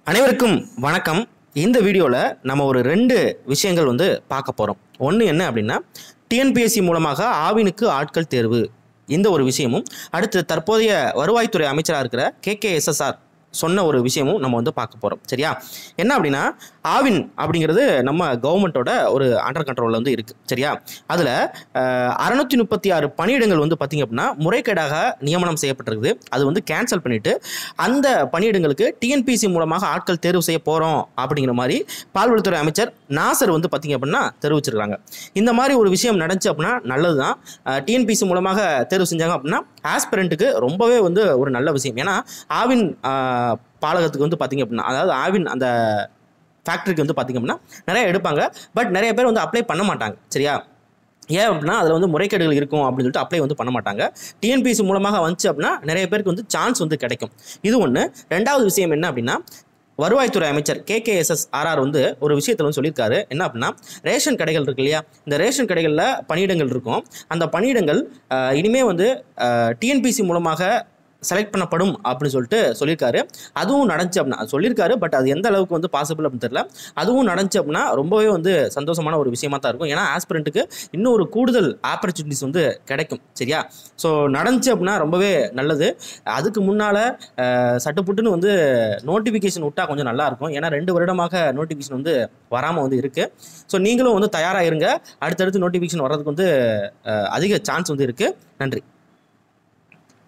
அனைவருக்கும் வணக்கம் இந்த வீடியோவில் நம்ம ஒரு ரெண்டு விஷயங்கள் வந்து பார்க்க போகிறோம் ஒன்று என்ன அப்படின்னா டிஎன்பிஎஸ்சி மூலமாக ஆவினுக்கு ஆட்கள் தேர்வு இந்த ஒரு விஷயமும் அடுத்து தற்போதைய வருவாய்த்துறை அமைச்சராக இருக்கிற கேகேஎஸ்எஸ்ஆர் சொன்ன ஒரு விஷயமும் நம்ம வந்து பார்க்க போகிறோம் சரியா என்ன அப்படின்னா ஆவின் அப்படிங்கிறது நம்ம கவர்மெண்ட்டோட ஒரு அண்டர் கண்ட்ரோலில் வந்து இருக்குது சரியா அதில் அறநூற்றி முப்பத்தி ஆறு பணியிடங்கள் வந்து பார்த்திங்க அப்படின்னா முறைகேடாக நியமனம் செய்யப்பட்டிருக்குது அது வந்து கேன்சல் பண்ணிவிட்டு அந்த பணியிடங்களுக்கு டிஎன்பிசி மூலமாக ஆட்கள் தேர்வு செய்ய போகிறோம் அப்படிங்கிற மாதிரி பால்வளத்துறை அமைச்சர் நாசர் வந்து பார்த்திங்க அப்படின்னா தெரிவிச்சிருக்காங்க இந்த மாதிரி ஒரு விஷயம் நடந்துச்சு அப்படின்னா நல்லது தான் டிஎன்பிசி மூலமாக தேர்வு செஞ்சாங்க அப்படின்னா ஆஸ்பிரண்ட்டுக்கு ரொம்பவே வந்து ஒரு நல்ல விஷயம் ஏன்னா ஆவின் ஆஹ், பாலகத்துக்கு வந்து பார்த்திங்க அப்படின்னா அதாவது ஆவின் அந்த ஃபேக்ட்ரிக்கு வந்து பார்த்திங்க அப்படின்னா நிறைய எடுப்பாங்க பட் நிறைய பேர் வந்து அப்ளை பண்ண மாட்டாங்க சரியா ஏன் அப்படின்னா அதில் வந்து முறைகேடுகள் இருக்கும் அப்படின்னு சொல்லிட்டு அப்ளை வந்து பண்ண மாட்டாங்க டிஎன்பிசி மூலமாக வந்துச்சு அப்படின்னா நிறைய பேருக்கு வந்து சான்ஸ் வந்து கிடைக்கும் இது ஒன்று ரெண்டாவது விஷயம் என்ன அப்படின்னா வருவாய்த்துறை அமைச்சர் கேகேஎஸ்எஸ் ஆர்ஆர் வந்து ஒரு விஷயத்தில் வந்து சொல்லியிருக்காரு என்ன அப்படின்னா ரேஷன் கடைகள் இருக்கு இல்லையா இந்த ரேஷன் கடைகளில் பணியிடங்கள் இருக்கும் அந்த பணியிடங்கள் அஹ், இனிமே வந்து டிஎன்பிசி மூலமாக செலக்ட் பண்ணப்படும் அப்படின்னு சொல்லிட்டு சொல்லியிருக்காரு அதுவும் நடந்துச்சு அப்படின்னா அது சொல்லியிருக்காரு பட் அது எந்த அளவுக்கு வந்து பாசிபிள் அப்படின்னு தெரியல அதுவும் நடந்துச்சு அப்படின்னா ரொம்பவே வந்து சந்தோஷமான ஒரு விஷயமா தான் இருக்கும் ஏன்னா ஆஸ்பிரண்ட்டுக்கு இன்னும் ஒரு கூடுதல் ஆப்பர்ச்சுனிட்டிஸ் வந்து கிடைக்கும் சரியா ஸோ நடந்துச்சு அப்படின்னா ரொம்பவே நல்லது அதுக்கு முன்னால் சட்டுப்புட்டுன்னு வந்து நோட்டிஃபிகேஷன் விட்டால் கொஞ்சம் நல்லா இருக்கும் ஏன்னா ரெண்டு வருடமாக நோட்டிஃபிகேஷன் வந்து வராமல் வந்து இருக்குது ஸோ நீங்களும் வந்து தயாராக இருங்க அடுத்தடுத்து நோட்டிஃபிகேஷன் வர்றதுக்கு வந்து அஹ், அதிக சான்ஸ் வந்து இருக்குது நன்றி